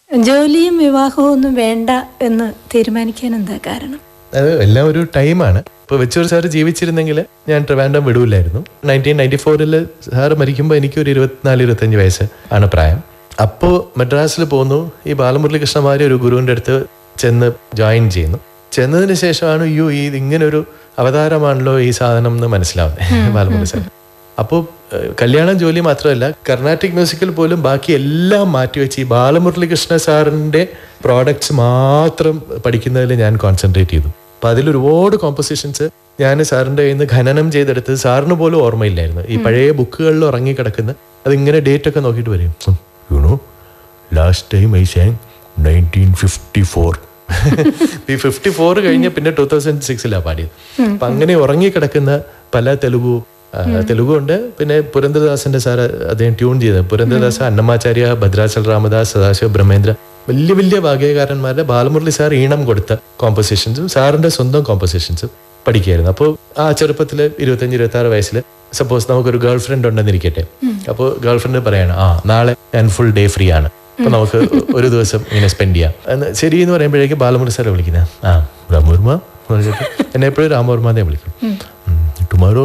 ജോലിയും വിവാഹവും ഒന്നും വേണ്ട എന്ന് തീരുമാനിക്കാൻ എന്താ കാരണം അത് എല്ലാം ഒരു ടൈമാണ് ഇപ്പോൾ വെച്ചൂർ സാറ് ജീവിച്ചിരുന്നെങ്കിൽ ഞാൻ ട്രിവാൻഡം വിടൂലായിരുന്നു നയൻറ്റീൻ നയൻറ്റി ഫോറിൽ സാറ് മരിക്കുമ്പോൾ എനിക്ക് ഒരു ഇരുപത്തിനാല് ഇരുപത്തഞ്ച് വയസ്സ് ആണ് പ്രായം അപ്പോൾ മദ്രാസിൽ പോന്നു ഈ ബാലമുരളി കൃഷ്ണമാരി ഒരു ഗുരുവിൻ്റെ അടുത്ത് ചെന്ന് ജോയിൻ ചെയ്യുന്നു ചെന്നതിന് ശേഷമാണ് യു ഈ ഇങ്ങനെ ഒരു അവതാരമാണല്ലോ ഈ സാധനം എന്ന് മനസ്സിലാവുന്നത് ബാലമുരളി സാർ അപ്പോൾ കല്യാണം ജോലി മാത്രമല്ല കർണാട്ടിക് മ്യൂസിക്കിൽ പോലും ബാക്കി എല്ലാം മാറ്റിവെച്ച് ഈ ബാലമുരളി കൃഷ്ണ സാറിൻ്റെ പ്രോഡക്ട്സ് മാത്രം പഠിക്കുന്നതിൽ ഞാൻ കോൺസെൻട്രേറ്റ് ചെയ്തു അപ്പം അതിൽ ഒരുപാട് കോമ്പോസിഷൻസ് ഞാൻ സാറിൻ്റെ കയ്യിൽ നിന്ന് ഖനനം ചെയ്തെടുത്ത് സാറിന് പോലും ഓർമ്മയില്ലായിരുന്നു ഈ പഴയ ബുക്കുകളിൽ ഉറങ്ങിക്കിടക്കുന്ന അതിങ്ങനെ ഡേറ്റ് ഒക്കെ നോക്കിയിട്ട് വരും you know last time I sang nineteen fifty four ഈ ഫിഫ്റ്റി ഫോർ കഴിഞ്ഞ് പിന്നെ ടൂ തൗസൻഡ് സിക്സിലാണ് പാടിയത് അപ്പം അങ്ങനെ ഉറങ്ങിക്കിടക്കുന്ന പല തെലുഗു ആ, തെലുഗു ഉണ്ട് പിന്നെ പുരന്ദരദാസന്റെ സാർ അദ്ദേഹം ട്യൂൺ ചെയ്തത് പുരന്ദരദാസ അന്നമാചാര്യ ഭദ്രാചൽ രാമദാസ് സദാശിവ ബ്രഹ്മേന്ദ്ര വലിയ വലിയ ഭാഗ്യകാരന്മാരുടെ ബാലമുരളി സാർ ഈണം കൊടുത്ത കോമ്പോസിഷൻസും സാറിന്റെ സ്വന്തം കോമ്പോസിഷൻസും പഠിക്കുകയായിരുന്നു അപ്പോൾ ആ ചെറുപ്പത്തിൽ ഇരുപത്തഞ്ച് ഇരുപത്തി ആറ് വയസ്സിൽ സപ്പോസ് നമുക്കൊരു ഗേൾ ഫ്രണ്ട് ഉണ്ടെന്നിരിക്കട്ടെ അപ്പോൾ ഗേൾ ഫ്രണ്ട് പറയാണ് ആ നാളെ ഞാൻ ഫുൾ ഡേ ഫ്രീ ആണ് അപ്പൊ നമുക്ക് ഒരു ദിവസം ഇങ്ങനെ സ്പെൻഡ് ചെയ്യാം എന്ന് ശരി എന്ന് പറയുമ്പോഴേക്ക് ബാലമുരളി സാറെ വിളിക്കുന്നത് ആ രാമവർമ്മ എന്ന് പറഞ്ഞിട്ട് എന്നെ എപ്പോഴും രാമവർമ്മ വിളിക്കും tomorrow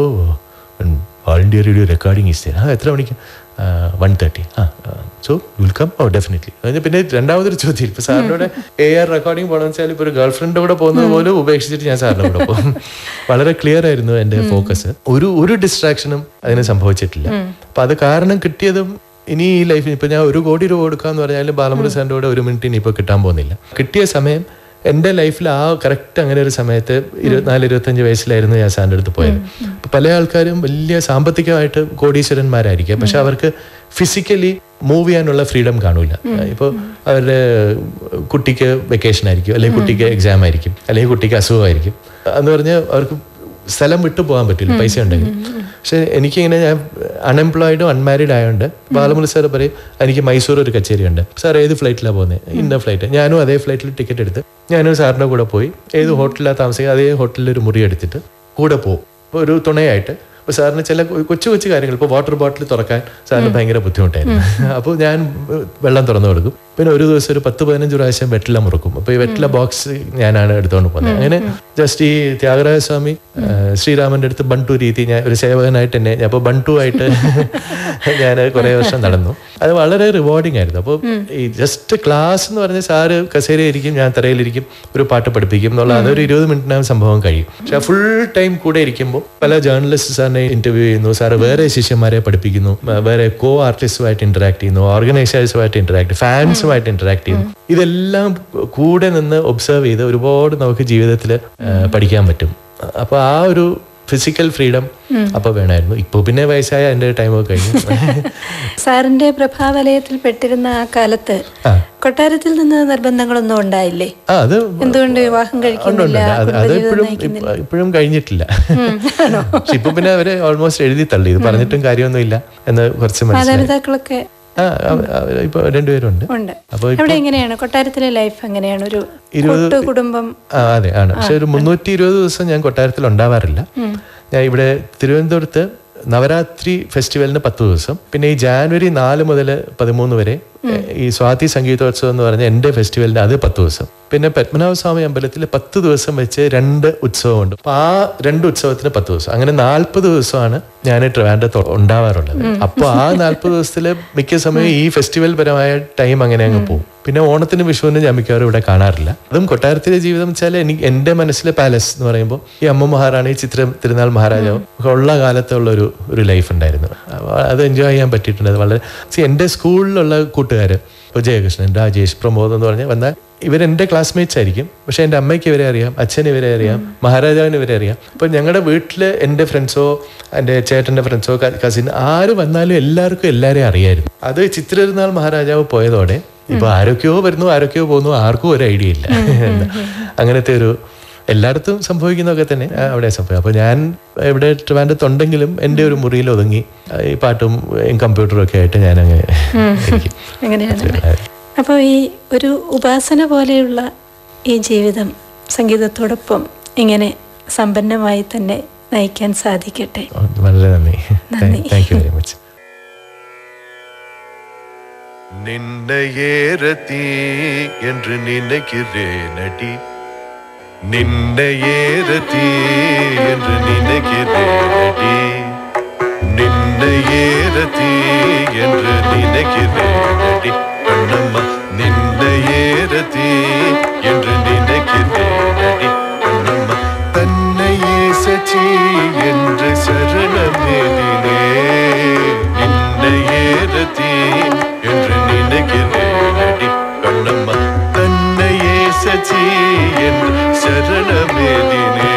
All India Radio recording is ah എത്ര മണിക്ക് one thirty ah so will come oh definitely അതിന് പിന്നെ രണ്ടാമതൊരു ചോദ്യം ഇപ്പൊ സാറിൻ്റെ കൂടെ എ ആർ റെക്കോർഡിംഗ് പോകണമെന്ന് വെച്ചാൽ ഇപ്പോൾ ഒരു ഗേൾ ഫ്രണ്ടിന്റെ കൂടെ പോകുന്നത് പോലും ഉപേക്ഷിച്ചിട്ട് ഞാൻ സാറിന്റെ കൂടെ പോകും വളരെ ക്ലിയർ ആയിരുന്നു എൻ്റെ ഫോക്കസ് ഒരു ഒരു ഡിസ്ട്രാക്ഷനും അതിന് സംഭവിച്ചിട്ടില്ല അപ്പൊ അത് കാരണം കിട്ടിയതും ഇനി ഈ ലൈഫിൽ ഇപ്പൊ ഞാൻ ഒരു കോടി രൂപ കൊടുക്കാന്ന് പറഞ്ഞാലും ബാലമുരളി സാറിന്റെ കൂടെ ഒരു മിനിറ്റ് ഇനി ഇപ്പൊ കിട്ടാൻ പോകുന്നില്ല കിട്ടിയ സമയം എൻ്റെ ലൈഫിൽ ആ കറക്റ്റ് അങ്ങനെ ഒരു സമയത്ത് ഇരുപത്തിനാല് ഇരുപത്തഞ്ച് വയസ്സിലായിരുന്നു ഞാൻ സാറിൻ്റെ അടുത്ത് പോയത് അപ്പൊ പല ആൾക്കാരും വലിയ സാമ്പത്തികമായിട്ട് കോടീശ്വരന്മാരായിരിക്കും പക്ഷെ അവർക്ക് ഫിസിക്കലി മൂവ് ചെയ്യാനുള്ള ഫ്രീഡം കാണൂല ഇപ്പോൾ അവരുടെ കുട്ടിക്ക് വെക്കേഷൻ ആയിരിക്കും അല്ലെങ്കിൽ കുട്ടിക്ക് എക്സാം ആയിരിക്കും അല്ലെങ്കിൽ കുട്ടിക്ക് അസുഖമായിരിക്കും എന്ന് പറഞ്ഞാൽ അവർക്ക് സ്ഥലം വിട്ടു പോകാൻ പറ്റില്ല പൈസ ഉണ്ടെങ്കിൽ പക്ഷെ എനിക്കിങ്ങനെ ഞാൻ അൺഎംപ്ലോയിഡും അൺമാരീഡ് ആയതുകൊണ്ട് ബാലമുരളി സാർ പറയും എനിക്ക് മൈസൂർ ഒരു കച്ചേരി ഉണ്ട് സാർ ഏത് ഫ്ലൈറ്റിലാണ് പോകുന്നത് ഇന്ന ഫ്ലൈറ്റ് ഞാനും അതേ ഫ്ലൈറ്റിൽ ടിക്കറ്റ് എടുത്ത് ഞാനും സാറിൻ്റെ കൂടെ പോയി ഏത് ഹോട്ടലിലാണ് താമസിക്കുക അതേ ഹോട്ടലിൽ ഒരു മുറി എടുത്തിട്ട് കൂടെ പോകും അപ്പോൾ ഒരു തുണയായിട്ട് അപ്പോൾ സാറിന് ചില കൊച്ചു കൊച്ചു കാര്യങ്ങൾ ഇപ്പോൾ വാട്ടർ ബോട്ടിൽ തുറക്കാൻ സാറിന് ഭയങ്കര ബുദ്ധിമുട്ടായിരുന്നു അപ്പോൾ ഞാൻ വെള്ളം തുറന്നു കൊടുക്കും പിന്നെ ഒരു ദിവസം ഒരു പത്ത് പതിനഞ്ച് പ്രാവശ്യം വെറ്റില മുറുക്കും അപ്പോൾ ഈ വെറ്റില ബോക്സ് ഞാനാണ് എടുത്തുകൊണ്ട് പോകുന്നത് അങ്ങനെ ജസ്റ്റ് ഈ ത്യാഗരാജ സ്വാമി ആ, ശ്രീരാമന്റെ അടുത്ത് ബണ്ടു രീതി ഞാൻ ഒരു സേവകനായിട്ട് തന്നെ അപ്പോൾ ബണ്ടു ആയിട്ട് ഞാൻ കുറേ വർഷം നടന്നു അത് വളരെ റിവാർഡിങ് ആയിരുന്നു അപ്പോൾ ഈ ജസ്റ്റ് ക്ലാസ് എന്ന് പറഞ്ഞ സാറ് കസേരയിരിക്കും ഞാൻ തറയിലിരിക്കും ഒരു പാട്ട് പഠിപ്പിക്കും എന്നുള്ള അതൊരു ഇരുപത് മിനിറ്റിനകം സംഭവം കഴിയും പക്ഷെ ഫുൾ ടൈം കൂടെ ഇരിക്കുമ്പോൾ പല ജേർണലിസ്റ്റ് സാറിനെ ഇന്റർവ്യൂ ചെയ്യുന്നു സാറ് വേറെ ശിഷ്യന്മാരെ പഠിപ്പിക്കുന്നു ആ, വേറെ കോ ആർട്ടിസ്റ്റുമായിട്ട് ഇന്ററാക്ട് ചെയ്യുന്നു ഓർഗനൈസേഴ്സുമായിട്ട് ഇന്ററാക്ട് ഫാൻസുമായിട്ട് ഇന്ററാക്ട് ചെയ്യുന്നു ഇതെല്ലാം കൂടെ നിന്ന് ഒബ്സർവ് ചെയ്ത് ഒരുപാട് നമുക്ക് ജീവിതത്തിൽ പഠിക്കാൻ പറ്റും അപ്പൊ ആ ഒരു ഫിസിക്കൽ ഫ്രീഡം അപ്പൊ വേണമായിരുന്നു ഇപ്പൊ പിന്നെ വയസ്സായ എൻ്റെ ടൈമൊക്കെ കഴിഞ്ഞു സാറിന്റെ പ്രഭാവലയത്തിൽ പെട്ടിരുന്ന ആ കാലത്ത് ആ. കൊട്ടാരത്തിൽ നിന്ന് നിർബന്ധങ്ങളൊന്നും ഉണ്ടായില്ലേ ആ അത് എന്തുകൊണ്ട് വിവാഹം ഉണ്ട്, ഉണ്ട്, കഴിക്കുന്നില്ല ഉണ്ട്. അത് അത് കുടുംബജീവിതം ഇപ്പോഴും നയിക്കുന്നില്ല? ഇപ്പോഴും കഴിഞ്ഞിട്ടില്ല പക്ഷെ ഇപ്പൊ പിന്നെ അവര് ഓൾമോസ്റ്റ് എഴുതി തള്ളി ഇത് പറഞ്ഞിട്ടും കാര്യമൊന്നുമില്ല എന്ന് കുറച്ച് മനസ്സിലായി മാതാപിതാക്കളൊക്കെ ആ അവ- അവര് ഇപ്പൊ രണ്ടുപേരുണ്ട് ഉണ്ട് അപ്പൊ അവിടെ എങ്ങനെയാണ് കൊട്ടാരത്തിലെ ലൈഫ് എങ്ങനെയാണ് ഒരു ഇരുപത് കൂട്ടു കുടുംബം ആ അതെ ആണ് പക്ഷെ ഒരു മുന്നൂറ്റി ഇരുപത് ദിവസം ഞാൻ കൊട്ടാരത്തിൽ ഉണ്ടാവാറില്ല ഞാൻ ഇവിടെ തിരുവനന്തപുരത്ത് നവരാത്രി ഫെസ്റ്റിവലിന് പത്ത് ദിവസം പിന്നെ ഈ ജാനുവരി നാല് മുതൽ പതിമൂന്ന് വരെ ഈ സ്വാതി സംഗീതോത്സവം എന്ന് പറഞ്ഞ എൻ്റെ ഫെസ്റ്റിവലിന് അത് പത്ത് ദിവസം പിന്നെ പത്മനാഭസ്വാമി അമ്പലത്തിൽ പത്ത് ദിവസം വെച്ച് രണ്ട് ഉത്സവമുണ്ട് അപ്പൊ ആ രണ്ട് ഉത്സവത്തിന് പത്ത് ദിവസം അങ്ങനെ നാൽപ്പത് ദിവസമാണ് ഞാൻ ട്രിവാൻഡ്രത്ത് ഉണ്ടാവാറുള്ളത് അപ്പോൾ ആ നാൽപ്പത് ദിവസത്തിൽ മിക്ക സമയം ഈ ഫെസ്റ്റിവൽ പരമായ ടൈം അങ്ങനെ അങ്ങ് പോകും പിന്നെ ഓണത്തിന് വിഷുവിന് ഞാൻ മിക്കവാറും ഇവിടെ കാണാറില്ല അതും കൊട്ടാരത്തിലെ ജീവിതം വെച്ചാൽ എനിക്ക് എൻ്റെ മനസ്സിലെ പാലസ് എന്ന് പറയുമ്പോൾ ഈ അമ്മ മഹാറാണി ചിത്ര തിരുനാൾ മഹാരാജാവും ഒക്കെ ഉള്ള കാലത്തുള്ള ഒരു ഒരു ലൈഫ് ഉണ്ടായിരുന്നു അപ്പൊ അത് എൻജോയ് ചെയ്യാൻ പറ്റിയിട്ടുണ്ട് അത് വളരെ See, എൻ്റെ സ്കൂളിലുള്ള കൂട്ടുകാർ ഇപ്പോൾ ജയകൃഷ്ണൻ രാജേഷ് പ്രമോദ് എന്ന് പറഞ്ഞാൽ വന്നാൽ ഇവരെൻ്റെ ക്ലാസ്മേറ്റ്സ് ആയിരിക്കും പക്ഷെ എൻ്റെ അമ്മയ്ക്ക് ഇവരെ അറിയാം അച്ഛന് ഇവരെ അറിയാം മഹാരാജാവിന് ഇവരെ അറിയാം അപ്പോൾ ഞങ്ങളുടെ വീട്ടിൽ എൻ്റെ ഫ്രണ്ട്സോ എൻ്റെ ചേട്ടൻ്റെ ഫ്രണ്ട്സോ കസിൻ ആര് വന്നാലും എല്ലാവർക്കും എല്ലാവരെയും അറിയായിരുന്നു അത് ചിത്രതിരുനാൾ മഹാരാജാവ് പോയതോടെ ഇപ്പൊ ആരൊക്കെയോ വരുന്നു ആരൊക്കെയോ പോകുന്നു ആർക്കും ഒരു ഐഡിയ ഇല്ല അങ്ങനത്തെ ഒരു എല്ലായിടത്തും സംഭവിക്കുന്നതൊക്കെ തന്നെ ആ, അവിടെ സംഭവിക്കും അപ്പോൾ ഞാൻ ഇവിടെ ട്രിവാൻഡത്തുണ്ടെങ്കിലും എൻ്റെ ഒരു മുറിയിൽ ഒതുങ്ങി ആ, ഈ പാട്ടും ഈ കമ്പ്യൂട്ടറും ഒക്കെ ആയിട്ട് ഞാൻ അങ്ങ് ഇരിക്കും അങ്ങനെയാണ് അപ്പോൾ ഈ ഒരു ഉപാസന പോലെയുള്ള ഈ ജീവിതം സംഗീതത്തോടൊപ്പം ഇങ്ങനെ സമ്പന്നമായി തന്നെ നയിക്കാൻ സാധിക്കട്ടെ വളരെ നന്ദി നന്ദി. താങ്ക് യു വെരി മച്ച് நின்னையேரதி என்று நினைக்கிறேனடி நின்னையேரதி என்று நினைக்கிறேனடி நின்னையேரதி என்று நினைக்கிறேனடி கண்ணம்மா நின்னையேரதி என்று நினைக்கிறேனடி கண்ணம்மா தன்னையே சச்சி என்று சரணமேதினே நின்னையேரதி என்று நினைக்கிறேனடி கண்ணம்மா தன்னையே சச்சி என்று சரணமேதினே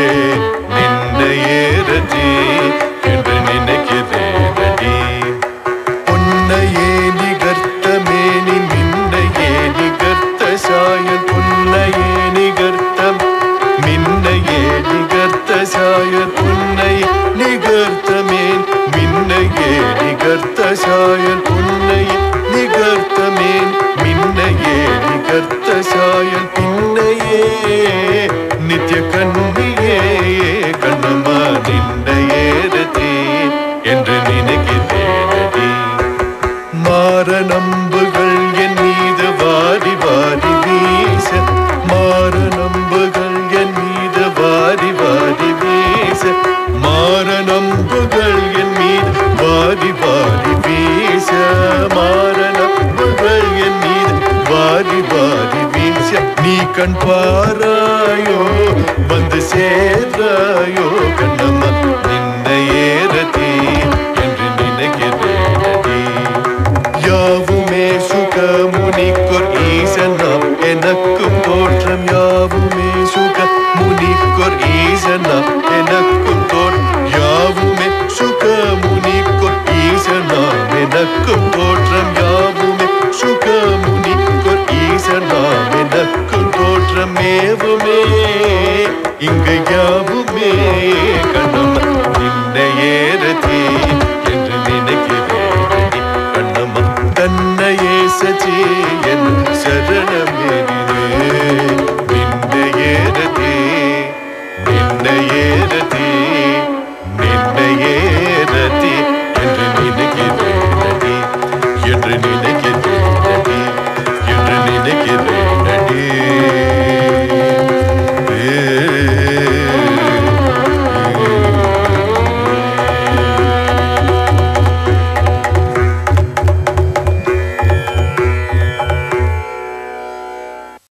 நின்னையேரதி என்று நினைக்கிறேனடி பொன்னையே நிகர்த்த மேனி மின்னையே நிகர்த்த சாயல் பொன்னையே நிகர்த்தம் மின்னையே நிகர்த்த சாயல் பொன்னையே நிகர்த்த மேன் மின்னையே நிகர்த்த சாயல் பொன்னையே நிகர்த்த மேன் மின்னையே நிகர்த்த சாயல் பின்னையே நித்ய கண்ணியே கண்ணம்மா நின்னையேரதி என்று நினைக்கிறேனடி மாற நம்புகள் என் மீது வாரி வாரி வீச மாற நம்புகள் என் மீது வாரி வாரி வீச மாற நம்புகள் என் மீது வாரி வாரி வீச மாற நம்புகள் என் மீது வாரி வாரி வீச நீ கண் பாராயோ வந்து சேராயோ கண்ணம்மா நின்னையேரதி என்று நினைக்கிறேனடி யாவுமே சுகமுனிக்கொர் ஈசனாம் எனக்கும் தோற்றம் யாவுமே சுக முனிக்கொர் ஈசனாம் எனக்கும் தோற்றம் யாவுமே சுகமுனிக்கொர் ஈசனாம் எனக்கும் தோற்றம் யாவுமே சுகமுனிக்கொர் ஈசனாம் எனக்கும் தோற்றம் ஏவுமே இங்கு யா